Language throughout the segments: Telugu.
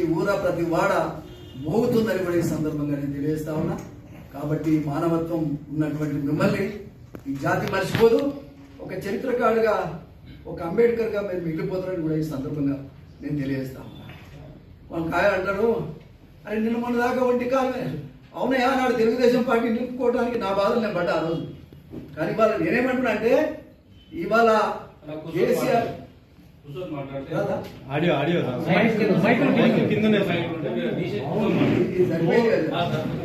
ఊర ప్రతి వాడ మోగుతుందని కూడా ఈ సందర్భంగా నేను తెలియజేస్తా ఉన్నా కాబట్టి మానవత్వం ఉన్నటువంటి మిమ్మల్ని ఈ జాతి మర్చిపోదు ఒక చరిత్రకారుడిగా ఒక అంబేద్కర్ గా మీరు మిగిలిపోతారని కూడా ఈ సందర్భంగా నేను తెలియజేస్తా ఉన్నా వాళ్ళు కాయ అంటారు అరే నిన్న మొన్న దాకా ఒంటి కాలమే అవునయ్యా నాడు తెలుగుదేశం పార్టీ నిలుపుకోవడానికి నా బాధలు నేను పడ్డా ఆ రోజు కానీ ఇవాళ నేనేమంటున్నా అంటే ఇవాళ కేసీఆర్ కాదా? ఆడియో ఆడియో మైక్ కింద- మైక్ కింద- మైక్ కిందనే సార్. ఇది సరిపోయింది కదా?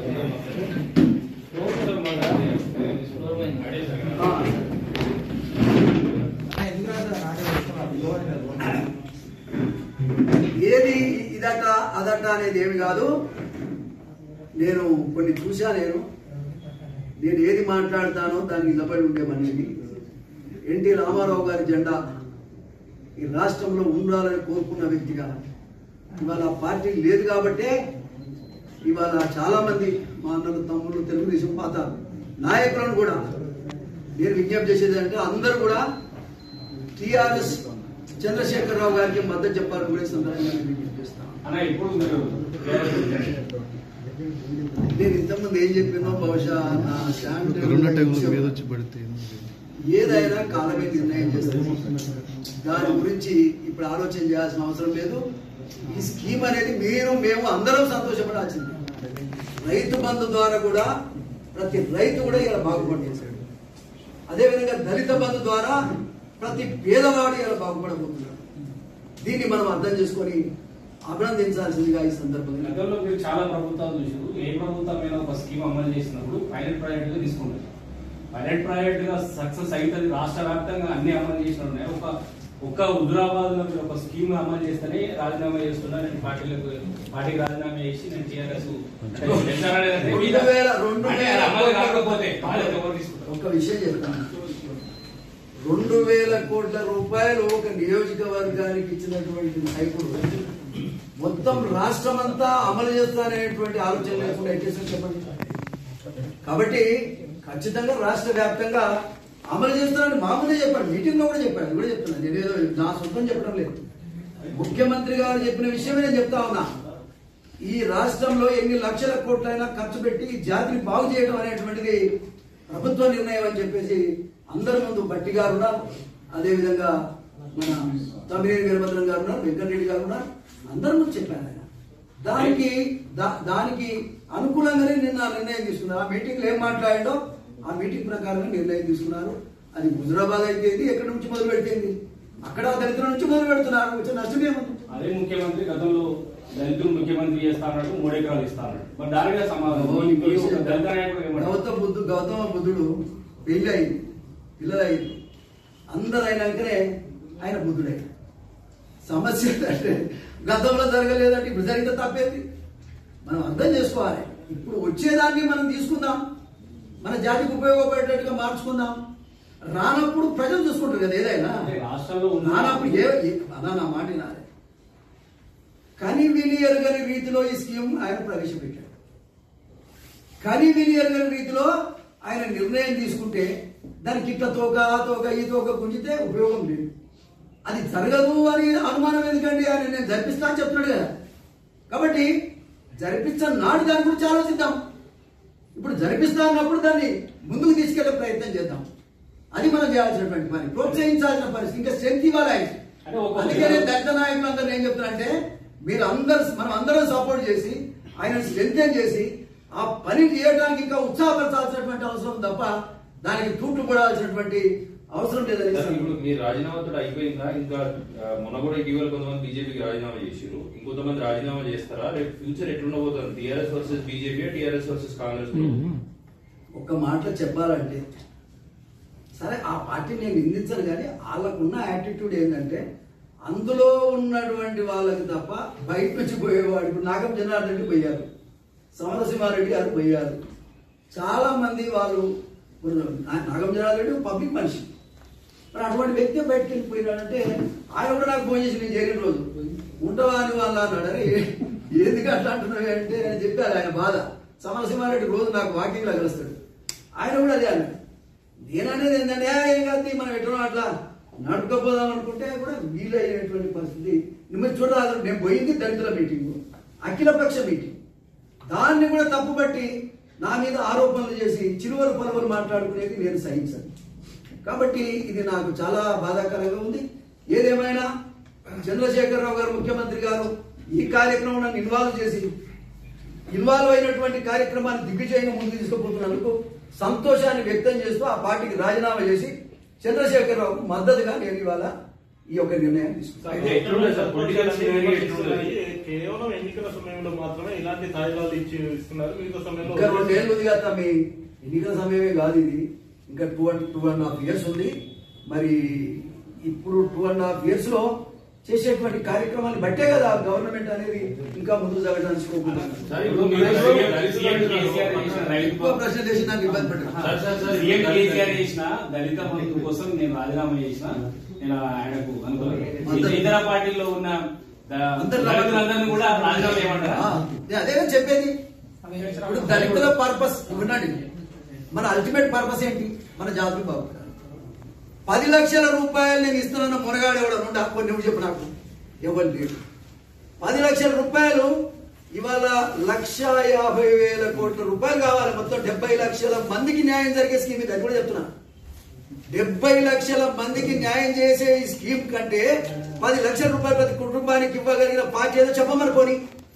ఆ. ఏది ఇదట అదట అనేది ఏమి కాదు నేను కొన్ని చూసా నేను నేను ఏది మాట్లాడతానో దానికి నిలబడి ఉండే మనిషిని ఎన్టీ రామారావు గారి జెండా ఈ రాష్ట్రంలో ఉండాలని కోరుకున్న వ్యక్తిగా ఇవాళ ఆ పార్టీ లేదు కాబట్టే ఇవాళ చాలా మంది మా అన్నలు తమ్ముళ్ళు తెలుగుదేశం పాత నాయకులను కూడా నేను విజ్ఞప్తి చేసేది అంటే అందరూ కూడా టిఆర్ఎస్ చంద్రశేఖరరావు గారికి మద్దతు చెప్పాలని కూడా ఈ సందర్భంగా నేను విజ్ఞప్తి చేస్తాను అన్న ఇప్పుడు మీరు నేను ఇంతకుముందు ఏం చెప్పినో బహుశా నా శాంతి కరోనా టైంలో మీద వచ్చి పడితే ఏదైనా కాలమే నిర్ణయం చేస్తుంది దాని గురించి ఇప్పుడు ఆలోచన చేయాల్సిన అవసరం లేదు ఈ స్కీమ్ అనేది మీరు మేము అందరం సంతోషపడాల్సింది రైతు బంధు ద్వారా కూడా ప్రతి రైతు కూడా ఇలా బాగుపడేశాడు అదేవిధంగా దళిత బంధు ద్వారా ప్రతి పేదవాడు ఇలా బాగుపడబోతున్నాడు దీన్ని మనం అర్థం చేసుకొని అభినందించాల్సిందిగా ఈ సందర్భంగా గతంలో మీరు చాలా ప్రభుత్వాలు చూసారు ఏ ప్రభుత్వమైనా ఒక స్కీమ్ అమలు చేసినప్పుడు పైలట్ ప్రాజెక్ట్ గా తీసుకుంటారు పైలట్ ప్రాజెక్ట్ గా సక్సెస్ అవుతుంది రాష్ట్ర వ్యాప్తంగా అన్ని అమలు చేసిన ఉన్నాయి ఒక ఒక్క హుజురాబాద్ లో మీరు ఒక స్కీమ్ అమలు చేస్తేనే రాజీనామా చేస్తున్నా నేను పార్టీలకు పార్టీకి రాజీనామా చేసి నేను టీఆర్ఎస్ రెండు వేల రెండు వేల అమలు కాకపోతే బాధ్యత ఎవరు తీసుకుంటారు ఒక విషయం చెప్తాను రెండు వేల కోట్ల రూపాయలు ఒక నియోజకవర్గానికి ఇచ్చినటువంటి నాయకుడు మొత్తం రాష్ట్రం అంతా అమలు చేస్తాననేటువంటి ఆలోచన లేకుండా ఎట్టేసారు చెప్పండి కాబట్టి ఖచ్చితంగా రాష్ట్ర వ్యాప్తంగా అమలు చేస్తానని మామూలుగా చెప్పాడు మీటింగ్ లో కూడా చెప్పాడు అది కూడా చెప్తున్నాను నేను ఏదో నా సొంతం చెప్పడం లేదు ముఖ్యమంత్రి గారు చెప్పిన విషయమే నేను చెప్తా ఉన్నా ఈ రాష్ట్రంలో ఎన్ని లక్షల కోట్లైనా ఖర్చు పెట్టి ఈ జాతిని బాగు చేయడం అనేటువంటిది ప్రభుత్వ నిర్ణయం అని చెప్పేసి అందరి ముందు బట్టి గారు ఉన్నారు అదేవిధంగా మన తమ్మినేని వీరభద్రం గారు ఉన్నారు వెంకటరెడ్డి గారు ఉన్నారు అందరి ముందు చెప్పాను ఆయన దానికి దా- దానికి అనుకూలంగానే నిన్న నిర్ణయం తీసుకున్నారు ఆ మీటింగ్ లో ఏం మాట్లాడాడో ఆ మీటింగ్ ప్రకారంగా నిర్ణయం తీసుకున్నారు అది హుజురాబాద్ అయితే ఏంది, ఎక్కడి నుంచి మొదలు పెట్టింది అక్కడ దళితుల నుంచి మొదలు పెడుతున్నారు వచ్చే నష్టం ఏముంది అదే ముఖ్యమంత్రి గతంలో దళితులు ముఖ్యమంత్రి చేస్తా అన్నాడు మూడు ఎకరాలు ఇస్తా అన్నాడు మరి దానిగా సమాధానం మీరు ఒక దళిత నాయకుడు ఏమంటారు? గౌతమ బుద్ధు గౌతమ బుద్ధుడు పెళ్లి అయింది పిల్లలు అయింది అందరు అయినాకనే ఆయన బుద్ధుడైన సమస్య ఏంటంటే గతంలో జరగలేదంటే ఇప్పుడు జరిగితే తప్పేది మనం అర్థం చేసుకోవాలి ఇప్పుడు వచ్చేదాన్ని మనం తీసుకుందాం మన జాతికి ఉపయోగపడేటట్టుగా మార్చుకుందాం రానప్పుడు ప్రజలు చూసుకుంటారు కదా ఏదైనా అంటే రాష్ట్రంలో ఉన్న నానప్పుడు ఏ ఏ- అన్నా నా మాట వినాలి కని విని ఎరగని రీతిలో ఈ స్కీమ్ ఆయన ప్రవేశపెట్టాడు కని విని ఎరగని రీతిలో ఆయన నిర్ణయం తీసుకుంటే దానికి ఇట్ల తోక ఆ తోక ఈ తోక గుంజితే ఉపయోగం లేదు అది జరగదు అని అనుమానం ఎందుకండి ఆయన నేను జరిపిస్తా అని చెప్తున్నాడు కదా కాబట్టి జరిపించని నాడు దాని గురించి ఆలోచిద్దాం ఇప్పుడు జరిపిస్తా అన్నప్పుడు దాన్ని ముందుకు తీసుకెళ్లే ప్రయత్నం చేద్దాం అది మనం చేయాల్సినటువంటి పని ప్రోత్సహించాల్సిన పరిస్థితి ఇంకా స్ట్రెంత్ ఇవ్వాలి ఆయన అంటే ఒక- అందుకనే దళిత నాయకులందరూ ఏం చెప్తున్నారంటే మీరు అందరు మనం అందరం సపోర్ట్ చేసి ఆయన స్ట్రెంగ్ చేసి ఆ పని చేయడానికి ఇంకా ఉత్సాహపరచాల్సినటువంటి అవసరం తప్ప దానికి తూట్లు పడాల్సినటువంటి అవసరం లేదని సార్, ఇప్పుడు మీ రాజీనామాతో అయిపోయిందా ఇంకా ఆ, మొన్న కూడా ఇటీవల కొంతమంది బీజేపీకి రాజీనామా చేసారు ఇంకొంతమంది రాజీనామా చేస్తారా రేపు ఫ్యూచర్ ఎట్లుండబోతుంది TRS versus BJP TRS versus Congress ఒక్క మాటలో చెప్పాలంటే సరే ఆ పార్టీని నేను నిందించను కానీ వాళ్ళకున్న యాటిట్యూడ్ ఏంటంటే అందులో ఉన్నటువంటి వాళ్ళకి తప్ప బయట నుంచి పోయేవాడు ఇప్పుడు నాగం జనార్దన్ రెడ్డి పోయారు సమరసింహారెడ్డి గారు పోయారు చాలా మంది వాళ్ళు ఇప్పుడు నా- నాగం జనార్దన్ రెడ్డి పబ్లిక్ మనిషి మరి అటువంటి వ్యక్తి బయటకు వెళ్ళిపోయినాడంటే ఆయన కూడా నాకు ఫోన్ చేసి నేను చేరిన రోజు ఉంటావా అని వాళ్ళు అన్నాడు అరే ఎందుకు అట్లా అంటున్నావు అంటే నేను చెప్పాను ఆయన బాధ సమరసింహారెడ్డి రోజు నాకు వాకింగ్ లా కలుస్తాడు ఆయన కూడా అదే అన్నాడు నేను అనేది ఏంటంటే "ఆ, ఏం కాదు మనం ఎట్లా అట్లా నడుపుకపోదాం అనుకుంటే కూడా వీలైనటువంటి పరిస్థితి నువ్వు చూడరాదు నేను పోయింది దళితుల మీటింగ్ అఖిలపక్ష మీటింగ్ దాన్ని కూడా తప్పుపట్టి నా మీద ఆరోపణలు చేసి చిరువలు పలువలు మాట్లాడుకునేది నేను సహించను కాబట్టి ఇది నాకు చాలా బాధాకరంగా ఉంది ఏదేమైనా చంద్రశేఖరరావు గారు ముఖ్యమంత్రి గారు ఈ కార్యక్రమం నన్ను ఇన్వాల్వ్ చేసి ఇన్వాల్వ్ అయినటువంటి కార్యక్రమాన్ని దిగ్విజయంగా ముందుకు తీసుకుపోతున్నందుకు సంతోషాన్ని వ్యక్తం చేస్తూ ఆ పార్టీకి రాజీనామా చేసి చంద్రశేఖరరావుకు మద్దతుగా నేను ఇవాళ ఈ యొక్క నిర్ణయాన్ని తీసుకున్నాను అయితే ఎట్లుండదు సార్ పొలిటికల్ సినారియో ఎట్లుండదు కేవలం ఎన్నికల సమయంలో మాత్రమే ఇలాంటి తాయిలాలు ఇచ్చి ఇస్తున్నారు మిగతా సమయంలో ఇంకా రెండేళ్ళు ఉంది కదా మీ ఎన్నికల సమయమే కాదు ఇది ఇంకా two and two and half years ఉంది మరి ఇప్పుడు టూ అండ్ హాఫ్ ఇయర్స్ లో చేసేటువంటి కార్యక్రమాన్ని బట్టే కదా గవర్నమెంట్ అనేది ఇంకా ముందు జరగడానికి స్కోప్ ఉంది. సార్ ఇప్పుడు ఇప్పుడు మీరు మీరు సీఎం కేసీఆర్ చేసిన రైతు ఎక్కువ ప్రశ్న చేసి నన్ను ఇబ్బంది పెట్టారు sir, sir, sir, CM KCR చేసిన దళిత బంధు కోసం నేను రాజీనామా చేసిన నేను ఆయనకు అనుకోలేదు ఇతర పార్టీల్లో ఉన్న ద- అందరూ దళితులందరినీ కూడా రాజీనామా ఆ, చేయమంటారా నేను అదే కదా చెప్పేది ఇప్పుడు దళితుల పర్పస్ వినండి మన అల్టిమేట్ పర్పస్ ఏంటి మన జాతులు బాగుపడాలి పది లక్షల రూపాయలు నేను ఇస్తున్నాను మునగాడు ఎవడ ఉండా కొన్ని నువ్వు చెప్పు నాకు ఎవరు లేడు పది లక్షల రూపాయలు ఇవాళ లక్ష యాభై వేల కోట్ల రూపాయలు కావాలి మొత్తం డెబ్బై లక్షల మందికి న్యాయం జరిగే స్కీమ్ ఇది అది కూడా చెప్తున్నా డెబ్బై లక్షల మందికి న్యాయం చేసే ఈ స్కీమ్ కంటే పది లక్షల రూపాయలు ప్రతి కుటుంబానికి ఇవ్వగలిగిన పార్టీ ఏదో చెప్పమని పోనీ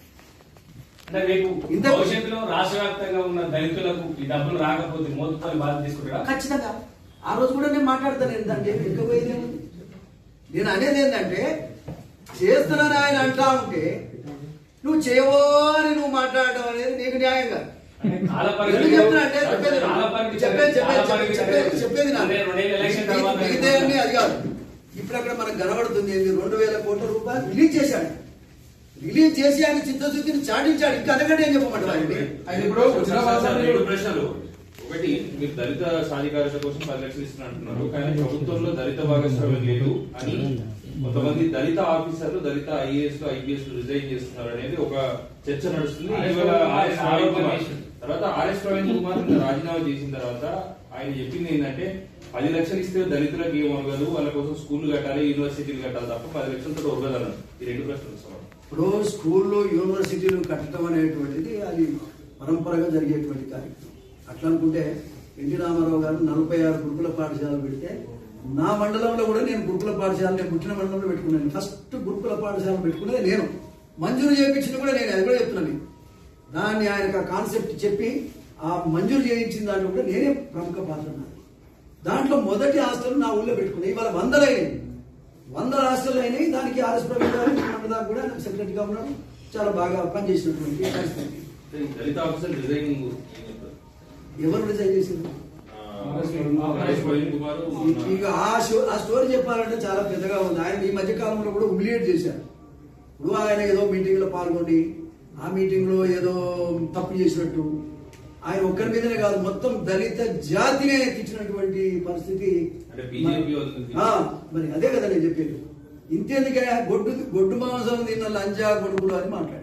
అంటే రేపు ఇంత- భవిష్యత్తులో రాష్ట్ర వ్యాప్తంగా ఉన్న దళితులకు ఈ డబ్బులు రాకపోతే మోతుకొని బాధ తీసుకుంటారా ఖచ్చితంగా ఆ రోజు కూడా నేను మాట్లాడతాను ఏంటంటే ఎక్కబోయేది ఏముంది? నేను అనేది ఏంటంటే చేస్తున్నాను ఆయన అంటా ఉంటే నువ్వు చేయవో అని నువ్వు మాట్లాడడం అనేది నీకు న్యాయం కాదు అంటే కాల ఎందుకు చెప్తున్నా అంటే చెప్పేది కాల పరిమితి చెప్పేది చెప్పేది కాల పరిమితి చెప్పేది చెప్పేది నాకు. అంటే రెండేళ్ళ ఎలక్షన్ తర్వాత మిగతా అన్ని అది కాదు ఇప్పుడు అక్కడ మనకు కనబడుతుంది ఏంది రెండు వేల కోట్ల రూపాయలు రిలీజ్ చేశాడు రిలీజ్ చేసి ఆయన చిత్తశుద్ధిని చాటించాడు ఇంకా అడగండి ఏం చెప్పమంటారు ఆయన్ని? అయితే ఇప్పుడు హుజరాబాద్ సార్, లో రెండు ప్రశ్నలు ఒకటి మీరు దళిత సాధికారత కోసం పది లక్షలు ఇస్తున్నారు అంటున్నారు కానీ ప్రభుత్వంలో దళిత భాగస్వామ్యం లేదు అని కొంతమంది దళిత ఆఫీసర్లు దళిత ఐఏఎస్ ఐపీఎస్ రిజైన్ చేస్తున్నారు అనేది ఒక చర్చ నడుస్తుంది ఇటీవల ఆర్ఎస్ ప్రవీణ్ కుమార్ తర్వాత ఆర్ఎస్ ప్రవీణ్ కుమార్ నిన్న రాజీనామా చేసిన తర్వాత ఆయన చెప్పింది ఏంటంటే పది లక్షలు ఇస్తే దళితులకు ఏం ఒరగదు వాళ్ళ కోసం స్కూల్ కట్టాలి యూనివర్సిటీలు కట్టాలి తప్ప పది లక్షలతో ఒరగదు అన్నారు ఈ రెండు ప్రశ్నలు సవాలు ఇప్పుడు స్కూల్లో యూనివర్సిటీలు కట్టడం అనేటువంటిది అది పరంపరగా జరిగేటువంటి కార్యక్రమం అట్లా అనుకుంటే ఎన్టీ రామారావు గారు నలభై ఆరు గురుకుల పాఠశాలలు పెడితే నా మండలంలో కూడా నేను గురుకుల పాఠశాల నేను పుట్టిన మండలంలో పెట్టుకున్నాను ఫస్ట్ గురుకుల పాఠశాల పెట్టుకునేది నేను మంజూరు చేయించింది కూడా నేను అది కూడా చెప్తున్నాను మీకు. దాన్ని ఆయనకు ఆ కాన్సెప్ట్ చెప్పి ఆ మంజూరు చేయించిన దాంట్లో కూడా నేనే ప్రముఖ పాత్ర నాది. దాంట్లో మొదటి హాస్టల్ నా ఊళ్ళో పెట్టుకున్నాయి ఇవాళ వందలైనవి వందల హాస్టల్ అయినాయి దానికి ఆర్ఎస్ ప్రవీణ్ గారు మొన్నటిదాకా కూడా నాకు సెక్రటరీగా ఉన్నాడు చాలా బాగా పనిచేసినటువంటి పరిస్థితి ఈ దళిత ఆఫీసర్ రిజైనింగ్ ఏం చెప్తారు? ఎవరు రిజైన్ చేసింది ఆ, ఆర్ఎస్ ప్రవీణ్ కుమార్ ఇక ఆ షో ఆ స్టోరీ చెప్పాలంటే చాలా పెద్దగా ఉంది ఆయన ఈ మధ్య కాలంలో కూడా హుమిలియేట్ చేశారు ఇప్పుడు ఆయన ఏదో మీటింగ్ లో పాల్గొని ఆ మీటింగ్ లో ఏదో తప్పు చేసినట్టు ఆయన ఒక్కరి మీదనే కాదు మొత్తం దళిత జాతినే ఎత్తించినటువంటి పరిస్థితి అంటే బీజేపీ వస్తుంది. ఆ, మరి అదే కదా నేను చెప్పేది ఇంతేందుకే గొడ్డు గొడ్డు మాంసం తిన్న లంజా కొడుకులు అని మాట్లాడారు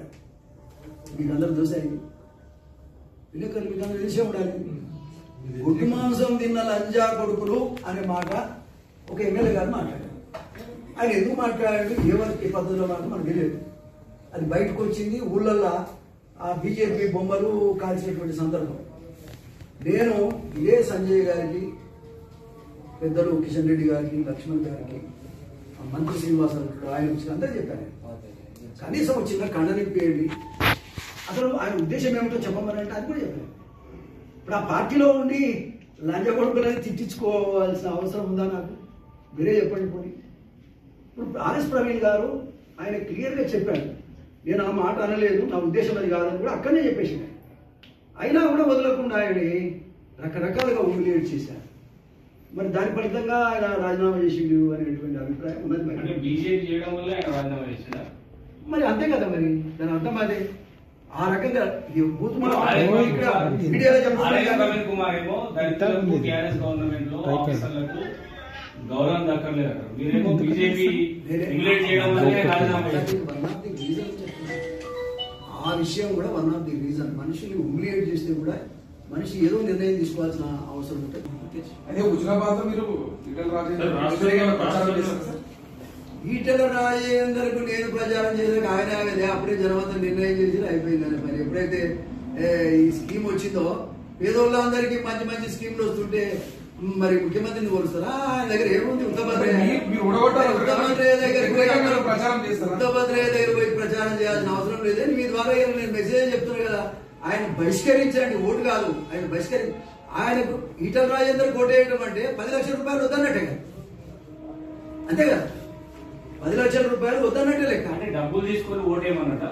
మీకు అందరు చూసాయి విలేకరులు మీకు అందరూ తెలిసే ఉండాలి గొడ్డు మాంసం తిన్న లంజా కొడుకులు అనే మాట ఒక ఎమ్మెల్యే గారు మాట్లాడారు ఆయన ఎందుకు మాట్లాడాడు ఎవరికి పద్ధతిలో మాట మనకు తెలియదు అది బయటకు వచ్చింది ఊళ్ళల్లో ఆ బీజేపీ బొమ్మలు కాల్చినటువంటి సందర్భం నేను ఇదే సంజయ్ గారికి పెద్దలు కిషన్ రెడ్డి గారికి లక్ష్మణ్ గారికి ఆ మంత్రి శ్రీనివాసరావు ఆయన వచ్చి అందరూ చెప్పారు కనీసం ఒక చిన్న ఖండనిప్పేయండి అసలు ఆయన ఉద్దేశం ఏమిటో చెప్పమని అంటే అది కూడా చెప్పారు ఇప్పుడు ఆ పార్టీలో ఉండి లంజ కొడుకులని తిట్టించుకోవాల్సిన అవసరం ఉందా నాకు మీరే చెప్పండి పోనీ ఇప్పుడు ఆర్ఎస్ ప్రవీణ్ గారు ఆయన క్లియర్గా చెప్పాడు నేను ఆ మాట అనలేదు నా ఉద్దేశం అది కాదని కూడా అక్కడనే చెప్పేసి అయినా కూడా వదలకుండా ఆయన రకరకాలుగా ఊగిలేట్ చేశారు మరి దాని ఫలితంగా ఆయన రాజీనామా చేసిండు అనేటువంటి అభిప్రాయం ఉన్నది అంటే మరి బీజేపీ చేయడం వల్ల ఆయన రాజీనామా చేసిందా మరి అంతే కదా మరి దాని అర్థం అదే ఆ రకంగా ఈ బూత్ మన ఆర్ఎస్ ఇక్కడ మీడియాలో ఆర్ఎస్ చెప్తున్నారు ప్రవీణ్ కుమార్ ఏమో దళితులకు టీఆర్ఎస్ గవర్నమెంట్ లో ఆఫీసర్లకు గౌరవం దక్కర్లేదు అక్కడ మీరేమో బీజేపీ రెగ్యులేట్ చేయడం వల్లే రాజీనామా చేసింది వన్ ఆఫ్ ది రీజన్ ఆ విషయం కూడా వన్ ఆఫ్ ది రీజన్ మనుషుల్ని హుమిలియేట్ చేస్తే కూడా మనిషి ఏదో నిర్ణయం తీసుకోవాల్సిన అవసరం ఉంటుంది అదే హుజరాబాద్ లో మీరు రిటర్న్ సార్, రాష్ట్రంలో రాజేంద్ర ప్రచారం రాష్ట్రంలో- చేశారు సార్ ఈటల రాజేందర్కు నేను ప్రచారం చేసాక ఆయన ఆగలే అప్పుడే జనమంతా నిర్ణయం చేసి అయిపోయిందని పని ఎప్పుడైతే ఏ, ఈ స్కీమ్ వచ్చిందో పేదోళ్ళందరికీ మంచి మంచి స్కీమ్లు వస్తుంటే మ్, మరి ముఖ్యమంత్రిని కోరుస్తారా ఆయన దగ్గర ఏముంది ఉత్తభద్రయ్య మీరు- మీరు ఊడగొట్టాలి కదా? ఉత్తభద్రయ్య దగ్గరికి పోయి వ్యతిరేకంగా ప్రచారం చేస్తారా? ఉత్తభద్రయ్య దగ్గర పోయి ప్రచారం చేయాల్సిన అవసరం లేదని మీ ద్వారా ఇలా నేను మెసేజ్ చెప్తున్నా కదా ఆయన బహిష్కరించండి ఓటు కాదు ఆయన బహిష్కరి ఆయనకు ఈటల రాజేందర్ కోటేయడం అంటే పది లక్షల రూపాయలు వద్దన్నట్టే కదా అంతే కదా పది లక్షల రూపాయలు వద్దన్నట్టే లెక్క అంటే డబ్బులు తీసుకొని ఓటేయమన్నట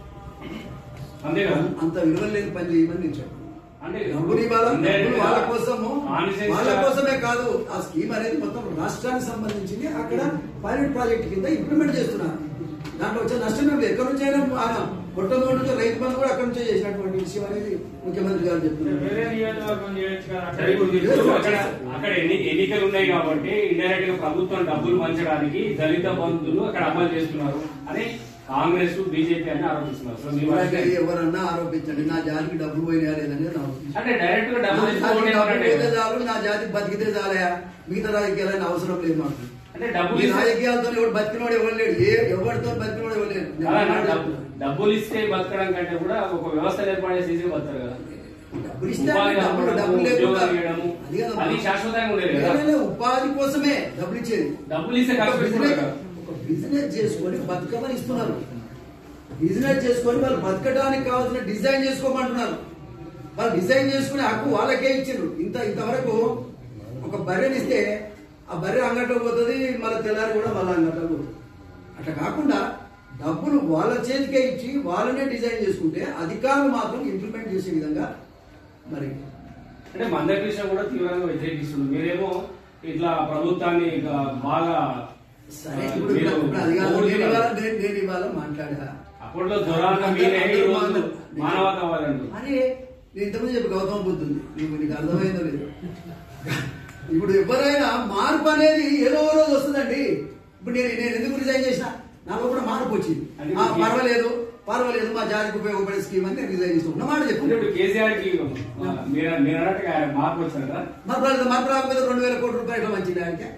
అంతే కదా అంత విలువ లేని పని చేయమని నేను చెప్పను అంటే డబ్బులు ఇవ్వాలా డబ్బులు వాళ్ళ కోసము కాన్సెన్స్ వాళ్ళ కోసమే కాదు ఆ స్కీమ్ అనేది మొత్తం రాష్ట్రానికి సంబంధించింది అక్కడ పైలట్ ప్రాజెక్ట్ కింద ఇంప్లిమెంట్ చేస్తున్నారు దాంట్లో వచ్చే నష్టం ఏం లేదు ఎక్కడి నుంచి అయినా ఆయన మొట్టమొదటి నుంచి రైతు బంధు కూడా అక్కడి నుంచే చేసినటువంటి విషయం అనేది ముఖ్యమంత్రి గారు చెప్తున్నారు వేరే నియోజకవర్గం చేయొచ్చు కదా అక్కడ ఇప్పుడు ఇప్పుడు అక్కడ అక్కడ ఎన్ని ఎన్నికలు ఉన్నాయి కాబట్టి ఇండైరెక్ట్ గా ప్రభుత్వం డబ్బులు పంచడానికి దళిత బంధువులు అక్కడ అమలు చేస్తున్నారు అని కాంగ్రెస్ బీజేపీ అని ఆరోపిస్తున్నారు సో మీ ఇలాంటి వారికి- ఎవరన్నా ఆరోపించండి నా జాతికి డబ్బులు పోయినా లేదని నా ఉద్దేశం. అంటే డైరెక్ట్ గా నా డబ్బులు జాతికి తీసుకోవడం డబ్బులు ఏమన్నట్టే పోతే కదా. చాలు నా జాతి బతికితే చాలయా మిగతా రాజకీయాలని అవసరం లేదు మాకు అంటే డబ్బులు ఈ ఇస్తే- రాజకీయాలతో ఎవడు బతికినోడు ఎవరు లేడు ఏ ఎవరితో బతికినోడు ఎవరు లేడు నేను అలా నా మాట్లాడుతున్నా. డబ్బు- డబ్బులు ఇస్తే బతకడం కంటే కూడా ఒక వ్యవస్థ ఏర్పాటు చేసి బతకరు కదా డబ్బులు ఇస్తే ఉపాధి డబ్బులు కల్పనము, డబ్బులు లేకుండా ఉద్యోగాలు ఇవ్వడము, అది కదమ్మా. అది శాశ్వతంగా ఉండేది కదా. లేదు, లేదు, ఉపాధి కోసమే డబ్బులు ఇచ్చేది డబ్బులు ఇస్తే ఒక ఖర్చు పెట్టుకోరు బిజినెస్ కదా. ఒక బిజినెస్ చేసుకొని బతకమని ఇస్తున్నారు బిజినెస్ చేసుకొని వాళ్ళు బతకడానికి కావాల్సిన డిజైన్ చేసుకోమంటున్నారు వాళ్ళు డిజైన్ చేసుకునే హక్కు వాళ్ళకే ఇచ్చిండ్రు ఇంత ఇంతవరకు ఒక బర్రెని ఇస్తే ఆ బర్రె అంగట్లో పోతుంది మళ్ళీ తెల్లారి కూడా మళ్ళీ అంగట్లో పోతుంది అట్లా కాకుండా డబ్బులు వాళ్ళ చేతికే ఇచ్చి వాళ్ళనే డిజైన్ చేసుకుంటే అధికారులు మాత్రం ఇంప్లిమెంట్ చేసే విధంగా మరి అంటే మందకృష్ణ కూడా తీవ్రంగా వ్యతిరేకిస్తుంది మీరేమో ఇట్లా ప్రభుత్వాన్ని ఇక బాగా సరే ఆ, ఇప్పుడు మీరు ఇప్పుడు అది కాదు నేను ఇవాళ ఊరుకున్నారు. నేను- నేను ఇవాళ మాట్లాడా అప్పట్లో దొరాన్న మీరే ఈ రోజు మానవతావాదండి అరే నేను ఇంతకుముందు చెప్పి గౌతమ బుద్ధుంది నీకు నీకు అర్థమైందో లేదు ఇప్పుడు ఎవరైనా మార్పు అనేది ఏదో ఓ రోజు వస్తుందండి ఇప్పుడు నేను నేను ఎందుకు రిజైన్ చేసిన నాకు కూడా మార్పు వచ్చింది అది ఆ, పర్వాలేదు పర్వాలేదు మా జాతికి ఉపయోగపడే స్కీమ్ అని నేను రిజైన్ చేసిన మాట అంటే చెప్పు ఇప్పుడు కేసీఆర్ కి ఆ, మీరు మీరు అన్నట్టుగా ఆయన మార్పు వచ్చింది కదా మార్పు రాలేదు మార్పు రాకపోతే రెండు వేల కోట్ల రూపాయలు మంచిది ఆయనకే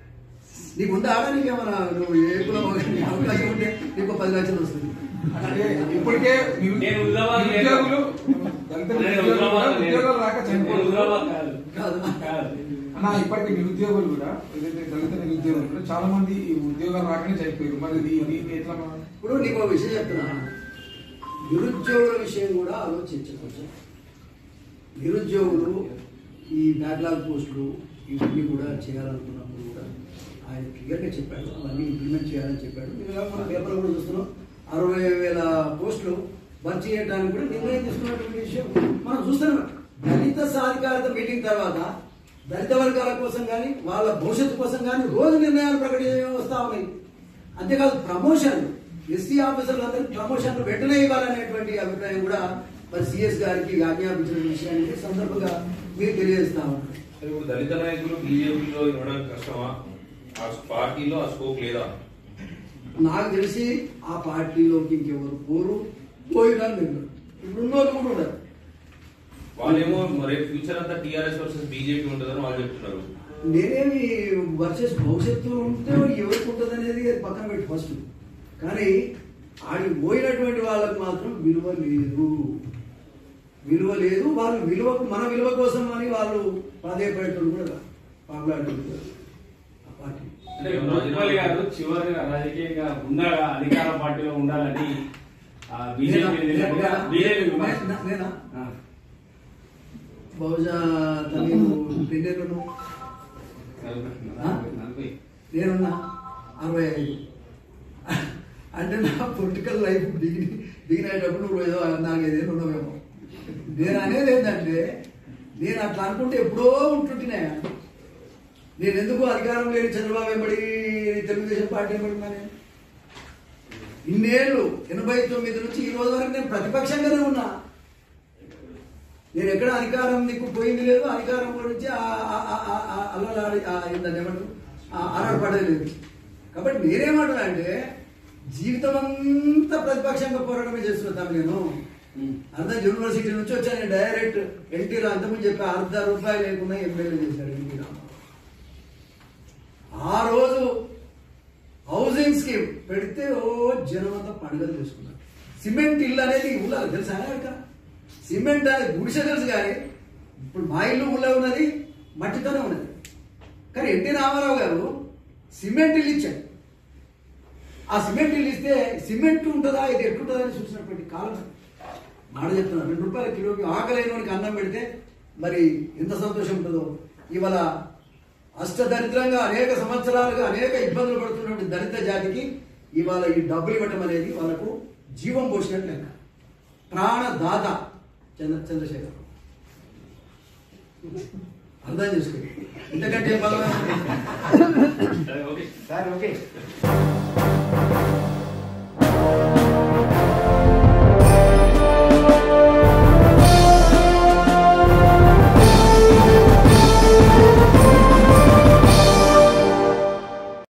నీకు ఉందా ఆడ నీకేమన్నా నువ్వు ఏ కులం నీకు అవకాశం ఉంటే నీకు పది లక్షలు వస్తుంది అంటే ఇప్పటికే నిరు- నేను హుజరాబాద్ లేను. నిరుద్యోగులు దళిత నేను నిరుద్యోగులు హుజరాబాద్ కూడా లేను. ఉద్యోగాలు రాక నేను చనిపోతున్నారు. హుజరాబాద్ కాదు కాదు. కాదు అన్న ఇప్పటికి నిరుద్యోగులు కూడా ఏదైతే దళిత నిరుద్యోగులు కూడా చాలా మంది ఈ ఉద్యోగాలు రాకనే చనిపోయారు మరి ఇది ఇది ఎట్లా మనం ఇప్పుడు నీకు ఒక విషయం చెప్తున్నా నిరుద్యోగుల విషయం కూడా ఆలోచించవచ్చు నిరుద్యోగులు ఈ బ్యాక్లాగ్ పోస్టులు ఇవన్నీ కూడా చేయాలనుకున్నప్పుడు కూడా ఆయన క్లియర్గా చెప్పాడు అవన్నీ ఇంప్లిమెంట్ చేయాలని చెప్పాడు మీరు మన పేపర్ కూడా చూస్తున్నాం అరవై వేల పోస్టులు భర్తీ చేయడానికి కూడా నిర్ణయం తీసుకున్నటువంటి విషయం మనం చూస్తున్నాం దళిత సాధికారత మీటింగ్ తర్వాత దళిత వర్గాల కోసం కానీ వాళ్ళ భవిష్యత్తు కోసం కానీ రోజు నిర్ణయాలు ప్రకటించడం వస్తా ఉన్నాయి అంతేకాదు ప్రమోషన్ ఎస్సీ ఆఫీసర్లందరికీ ప్రమోషన్లు వెంటనే ఇవ్వాలనేటువంటి అభిప్రాయం కూడా మరి సిఎస్ గారికి ఆజ్ఞాపించిన విషయానికి సందర్భంగా మీరు తెలియజేస్తా ఉన్నారు సరే, ఇప్పుడు దళిత నాయకులు బీజేపీలో ఇవ్వడం కష్టమా ఆ పార్టీలో ఆ స్కోప్ లేదా నాకు తెలిసి ఆ పార్టీలోకి ఇంకెవరు పోరు పోయినా లేదు ఇప్పుడు ఉన్నోళ్ళు కూడా ఉన్నారు వాళ్ళేమో మరి ఫ్యూచర్ అంతా టీఆర్ఎస్ వర్సెస్ బీజేపీ ఉంటుందని వాళ్ళు చెప్తున్నారు నేనేమి వర్సెస్ భవిష్యత్తు ఉంటే ఎవరికి ఉంటుంది అనేది పక్కన పెట్టి ఫస్ట్ కానీ ఆడికి పోయినటువంటి వాళ్ళకి మాత్రం విలువ లేదు విలువ లేదు వాళ్ళు విలువ మన విలువ కోసం అని వాళ్ళు ప్రాధాయపడేటోళ్ళు కూడా పాపులాడేటోళ్ళు కూడా ఆ పార్టీ అంటే మున్సిపల్ గారు చివరిగా రాజకీయంగా ఉండాలా అధికార పార్టీలో ఉండాలని ఆ బీజేపీ నేనా? నేనా? బీజేపీ నేనా? నేనా? బహుశా తను రెండేళ్ళు నేనున్నా అరవై ఐదు అంటే నా పొలిటికల్ లైఫ్ దిగి దిగినప్పుడు నువ్వు ఏదో నాకు ఏదేదో ఉన్నావేమో నేను అనేది ఏంటంటే నేను అట్లా అనుకుంటే ఎప్పుడో ఉంటుంటున్నా నేను ఎందుకు అధికారం లేని చంద్రబాబు వెంబడి తెలుగుదేశం పార్టీ వెంబడి ఉన్నా నేను ఇన్నేళ్ళు ఎనభై తొమ్మిది నుంచి ఈ రోజు వరకు నేను ప్రతిపక్షంగానే ఉన్నా నేను ఎక్కడ అధికారం దిక్కు పోయింది లేదు అధికారం గురించి అల్లలాడి ఏంటంటే ఏమంటారు ఆరాటపడేది లేదు కాబట్టి నేనేమంటున్నా అంటే జీవితం అంతా ప్రతిపక్షంగా పోరాటమే చేస్తున్నా తమ్మి నేను అర్థం యూనివర్సిటీ నుంచి వచ్చాను నేను డైరెక్ట్ ఎన్టీ రావు అంతకుముందు చెప్పి అర్ధ రూపాయలు లేకుండా ఎమ్మెల్యే చేశాడు ఎన్టీ రామారావు ఆ రోజు హౌసింగ్ జనం అంతా పండుగలు చేసుకున్నారు సిమెంట్ ఇల్లు అనేది ఉండాలి తెలుసా అక్క సిమెంట్ అనేది గుడిసె తెలుసు కానీ ఇప్పుడు మా ఇల్లు ఊళ్ళో ఉన్నది మట్టితోనే ఉన్నది కానీ ఎన్టీ రామారావు గారు సిమెంట్ ఇల్లు ఇచ్చాడు ఆ సిమెంట్ ఇల్లు ఇస్తే సిమెంట్ ఉంటుందా ఇది ఎట్లుంటుందా అని చూసినటువంటి కాలం మాట చెప్తున్నాను రెండు రూపాయల కిలోకి ఆకలేనివాడికి అన్నం పెడితే మరి ఎంత సంతోషం ఉంటుందో ఇవాళ అష్టదరిద్రంగా అనేక సంవత్సరాలుగా అనేక ఇబ్బందులు పడుతున్నటువంటి దళిత జాతికి ఇవాళ ఈ డబ్బులు ఇవ్వటం అనేది వాళ్ళకు జీవం పోసినట్టు లెక్క ప్రాణదాత చంద్ర చంద్రశేఖర్ అర్థం చేసుకోండి ఇంతకంటే ఏం బాగా సరే, ఓకే సార్ ఓకే